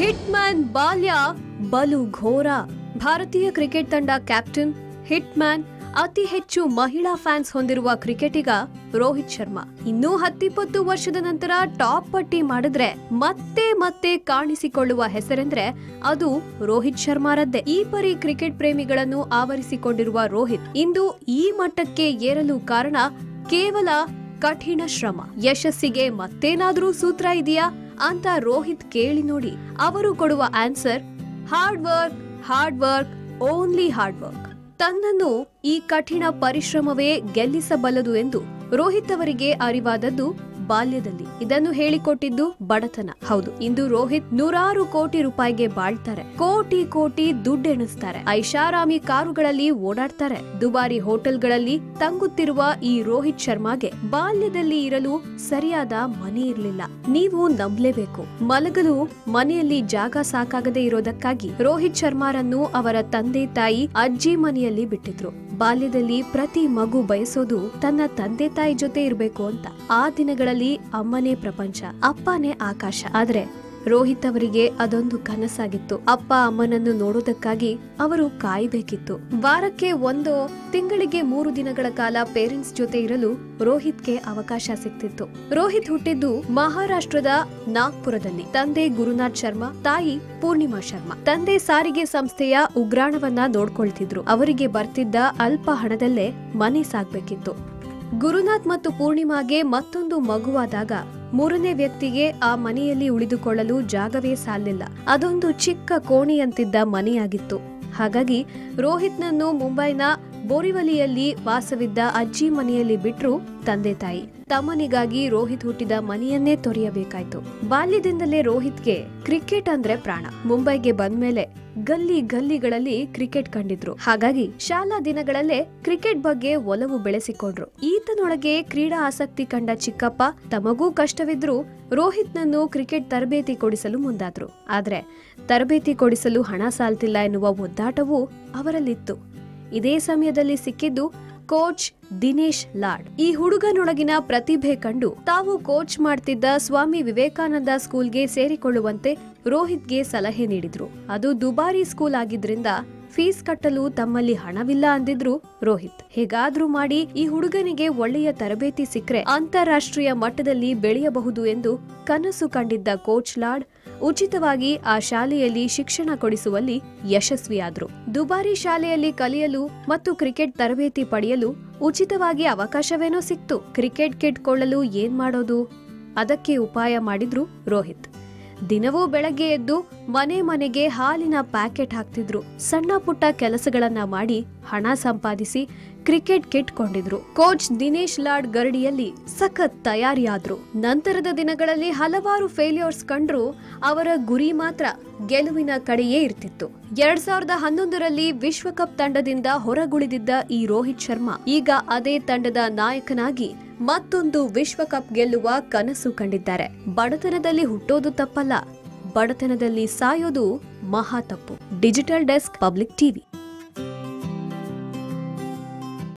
hitman ಬಾಲ್ಯ ಬಲು ಘೋರ ಭಾರತೀಯ ಕ್ರಿಕೆಟ್ ತಂಡ ಕ್ಯಾಪ್ಟನ್ ಹಿಟ್ಮ್ಯಾನ್ ಅತಿ ಹೆಚ್ಚು ಮಹಿಳಾ ಫ್ಯಾನ್ಸ್ ಹೊಂದಿರುವ ಕ್ರಿಕೆಟಿಗ ರೋಹಿತ್ ಶರ್ಮಾ ಇನ್ನೂ ಹತ್ತಿಪ್ಪತ್ತು ವರ್ಷದ ನಂತರ ಟಾಪ್ ಪಟ್ಟಿ ಮಾಡಿದ್ರೆ ಮತ್ತೆ ಮತ್ತೆ ಕಾಣಿಸಿಕೊಳ್ಳುವ ಹೆಸರೆಂದ್ರೆ ಅದು ರೋಹಿತ್ ಶರ್ಮಾರದ್ದೇ ಈ ಪರಿ ಕ್ರಿಕೆಟ್ ಪ್ರೇಮಿಗಳನ್ನು ಆವರಿಸಿಕೊಂಡಿರುವ ರೋಹಿತ್ ಇಂದು ಈ ಮಟ್ಟಕ್ಕೆ ಏರಲು ಕಾರಣ ಕೇವಲ ಕಠಿಣ ಶ್ರಮ ಯಶಸ್ಸಿಗೆ ಮತ್ತೇನಾದ್ರೂ ಸೂತ್ರ ಇದೆಯಾ ಅಂತ ರೋಹಿತ್ ಕೇಳಿ ನೋಡಿ ಅವರು ಕೊಡುವ answer hard work hard work only hard work ತನ್ನನ್ನು ಈ ಕಠಿಣ ಪರಿಶ್ರಮವೇ ಗೆಲ್ಲಿಸಬಲ್ಲದು ಎಂದು ರೋಹಿತ್ ಅವರಿಗೆ ಅರಿವಾದದ್ದು ಬಾಲ್ಯದಲ್ಲಿ ಇದನ್ನು ಹೇಳಿಕೊಟ್ಟಿದ್ದು ಬಡತನ ಹೌದು ಇಂದು ರೋಹಿತ್ ನೂರಾರು ಕೋಟಿ ರೂಪಾಯಿಗೆ ಬಾಳ್ತಾರೆ ಕೋಟಿ ಕೋಟಿ ದುಡ್ಡೆಣಿಸ್ತಾರೆ ಐಷಾರಾಮಿ ಕಾರುಗಳಲ್ಲಿ ಓಡಾಡ್ತಾರೆ ದುಬಾರಿ ಹೋಟೆಲ್ಗಳಲ್ಲಿ ತಂಗುತ್ತಿರುವ ಈ ರೋಹಿತ್ ಶರ್ಮಾಗೆ ಬಾಲ್ಯದಲ್ಲಿ ಇರಲು ಸರಿಯಾದ ಮನೆ ಇರಲಿಲ್ಲ ನೀವು ನಂಬಲೇಬೇಕು ಮಲಗಲು ಮನೆಯಲ್ಲಿ ಜಾಗ ಸಾಕಾಗದೇ ಇರೋದಕ್ಕಾಗಿ ರೋಹಿತ್ ಶರ್ಮಾರನ್ನು ಅವರ ತಂದೆ ತಾಯಿ ಅಜ್ಜಿ ಮನೆಯಲ್ಲಿ ಬಿಟ್ಟಿದ್ರು ಬಾಲ್ಯದಲ್ಲಿ ಪ್ರತಿ ಮಗು ಬಯಸೋದು ತನ್ನ ತಂದೆ ತಾಯಿ ಜೊತೆ ಇರಬೇಕು ಅಂತ ಆ ದಿನಗಳಲ್ಲಿ ಅಮ್ಮನೇ ಪ್ರಪಂಚ ಅಪ್ಪನೇ ಆಕಾಶ ಆದ್ರೆ ರೋಹಿತ್ ಅವರಿಗೆ ಅದೊಂದು ಕನಸಾಗಿತ್ತು ಅಪ್ಪ ಅಮ್ಮನನ್ನು ನೋಡೋದಕ್ಕಾಗಿ ಅವರು ಕಾಯ್ಬೇಕಿತ್ತು ವಾರಕ್ಕೆ ಒಂದು ತಿಂಗಳಿಗೆ ಮೂರು ದಿನಗಳ ಕಾಲ ಪೇರೆಂಟ್ಸ್ ಜೊತೆ ಇರಲು ರೋಹಿತ್ಗೆ ಅವಕಾಶ ಸಿಗ್ತಿತ್ತು ರೋಹಿತ್ ಹುಟ್ಟಿದ್ದು ಮಹಾರಾಷ್ಟ್ರದ ನಾಗ್ಪುರದಲ್ಲಿ ತಂದೆ ಗುರುನಾಥ್ ಶರ್ಮಾ ತಾಯಿ ಪೂರ್ಣಿಮಾ ಶರ್ಮಾ ತಂದೆ ಸಾರಿಗೆ ಸಂಸ್ಥೆಯ ಉಗ್ರಾಣವನ್ನ ನೋಡ್ಕೊಳ್ತಿದ್ರು ಅವರಿಗೆ ಬರ್ತಿದ್ದ ಅಲ್ಪ ಹಣದಲ್ಲೇ ಮನೆ ಸಾಗ್ಬೇಕಿತ್ತು ಗುರುನಾಥ್ ಮತ್ತು ಪೂರ್ಣಿಮಾಗೆ ಮತ್ತೊಂದು ಮಗುವಾದಾಗ ಮೂರನೇ ವ್ಯಕ್ತಿಗೆ ಆ ಮನೆಯಲ್ಲಿ ಉಳಿದುಕೊಳ್ಳಲು ಜಾಗವೇ ಸಾಲಿಲ್ಲ ಅದೊಂದು ಚಿಕ್ಕ ಕೋಣೆಯಂತಿದ್ದ ಮನೆಯಾಗಿತ್ತು ಹಾಗಾಗಿ ರೋಹಿತ್ನನ್ನು ಮುಂಬೈನ ಬೋರಿವಲಿಯಲ್ಲಿ ವಾಸವಿದ್ದ ಅಜ್ಜಿ ಮನೆಯಲ್ಲಿ ಬಿಟ್ರು ತಂದೆ ತಾಯಿ ತಮ್ಮನಿಗಾಗಿ ರೋಹಿತ್ ಹುಟ್ಟಿದ ಮನೆಯನ್ನೇ ತೊರೆಯಬೇಕಾಯ್ತು ಬಾಲ್ಯದಿಂದಲೇ ರೋಹಿತ್ಗೆ ಕ್ರಿಕೆಟ್ ಅಂದ್ರೆ ಪ್ರಾಣ ಮುಂಬೈಗೆ ಬಂದ್ಮೇಲೆ ಗಲ್ಲಿ ಗಲ್ಲಿಗಳಲ್ಲಿ ಕ್ರಿಕೆಟ್ ಕಂಡಿದ್ರು ಹಾಗಾಗಿ ಶಾಲಾ ದಿನಗಳಲ್ಲೇ ಕ್ರಿಕೆಟ್ ಬಗ್ಗೆ ಒಲವು ಬೆಳೆಸಿಕೊಂಡ್ರು ಈತನೊಳಗೆ ಕ್ರೀಡಾ ಆಸಕ್ತಿ ಕಂಡ ಚಿಕ್ಕಪ್ಪ ತಮಗೂ ಕಷ್ಟವಿದ್ರು ರೋಹಿತ್ನನ್ನು ಕ್ರಿಕೆಟ್ ತರಬೇತಿ ಕೊಡಿಸಲು ಮುಂದಾದ್ರು ಆದ್ರೆ ತರಬೇತಿ ಕೊಡಿಸಲು ಹಣ ಸಾಲ್ತಿಲ್ಲ ಎನ್ನುವ ಒದ್ದಾಟವೂ ಅವರಲ್ಲಿತ್ತು ಇದೇ ಸಮಯದಲ್ಲಿ ಸಿಕ್ಕಿದ್ದು ಕೋಚ್ ದಿನೇಶ್ ಲಾಡ್ ಈ ಹುಡುಗನೊಳಗಿನ ಪ್ರತಿಭೆ ಕಂಡು ತಾವು ಕೋಚ್ ಮಾಡ್ತಿದ್ದ ಸ್ವಾಮಿ ವಿವೇಕಾನಂದ ಸ್ಕೂಲ್ಗೆ ಸೇರಿಕೊಳ್ಳುವಂತೆ ರೋಹಿತ್ಗೆ ಸಲಹೆ ನೀಡಿದ್ರು ಅದು ದುಬಾರಿ ಸ್ಕೂಲ್ ಆಗಿದ್ರಿಂದ ಫೀಸ್ ಕಟ್ಟಲು ತಮ್ಮಲ್ಲಿ ಹಣವಿಲ್ಲ ಅಂದಿದ್ರು ರೋಹಿತ್ ಹೇಗಾದ್ರೂ ಮಾಡಿ ಈ ಹುಡುಗನಿಗೆ ಒಳ್ಳೆಯ ತರಬೇತಿ ಸಿಕ್ಕರೆ ಅಂತಾರಾಷ್ಟ್ರೀಯ ಮಟ್ಟದಲ್ಲಿ ಬೆಳೆಯಬಹುದು ಎಂದು ಕನಸು ಕಂಡಿದ್ದ ಕೋಚ್ ಲಾಡ್ ಉಚಿತವಾಗಿ ಆ ಶಾಲೆಯಲ್ಲಿ ಶಿಕ್ಷಣ ಕೊಡಿಸುವಲ್ಲಿ ಯಶಸ್ವಿಯಾದ್ರು ದುಬಾರಿ ಶಾಲೆಯಲ್ಲಿ ಕಲಿಯಲು ಮತ್ತು ಕ್ರಿಕೆಟ್ ತರಬೇತಿ ಪಡೆಯಲು ಉಚಿತವಾಗಿ ಅವಕಾಶವೇನೋ ಸಿಕ್ತು ಕ್ರಿಕೆಟ್ ಕಿಟ್ ಕೊಳ್ಳಲು ಏನ್ ಮಾಡೋದು ಅದಕ್ಕೆ ಉಪಾಯ ಮಾಡಿದ್ರು ರೋಹಿತ್ ದಿನವೂ ಬೆಳಗ್ಗೆ ಎದ್ದು ಮನೆ ಮನೆಗೆ ಹಾಲಿನ ಪ್ಯಾಕೆಟ್ ಹಾಕ್ತಿದ್ರು ಸಣ್ಣ ಪುಟ್ಟ ಕೆಲಸಗಳನ್ನ ಮಾಡಿ ಹಣ ಸಂಪಾದಿಸಿ ಕ್ರಿಕೆಟ್ ಕಿಟ್ ಕೊಂಡಿದ್ರು ಕೋಚ್ ದಿನೇಶ್ ಲಾಡ್ ಗರಡಿಯಲ್ಲಿ ಸಖತ್ ತಯಾರಿಯಾದ್ರು ನಂತರದ ದಿನಗಳಲ್ಲಿ ಹಲವಾರು ಫೇಲ್ಯೂರ್ಸ್ ಕಂಡ್ರು ಅವರ ಗುರಿ ಮಾತ್ರ ಗೆಲುವಿನ ಕಡೆಯೇ ಇರ್ತಿತ್ತು ಎರಡ್ ಸಾವಿರದ ಹನ್ನೊಂದರಲ್ಲಿ ವಿಶ್ವಕಪ್ ತಂಡದಿಂದ ಹೊರಗುಳಿದಿದ್ದ ಈ ರೋಹಿತ್ ಶರ್ಮಾ ಈಗ ಅದೇ ತಂಡದ ನಾಯಕನಾಗಿ ಮತ್ತೊಂದು ವಿಶ್ವಕಪ್ ಗೆಲ್ಲುವ ಕನಸು ಕಂಡಿದ್ದಾರೆ ಬಡತನದಲ್ಲಿ ಹುಟ್ಟೋದು ತಪ್ಪಲ್ಲ ಬಡತನದಲ್ಲಿ ಸಾಯೋದು ಮಹಾ ತಪ್ಪು ಡಿಜಿಟಲ್ ಡೆಸ್ಕ್ ಪಬ್ಲಿಕ್ ಟಿವಿ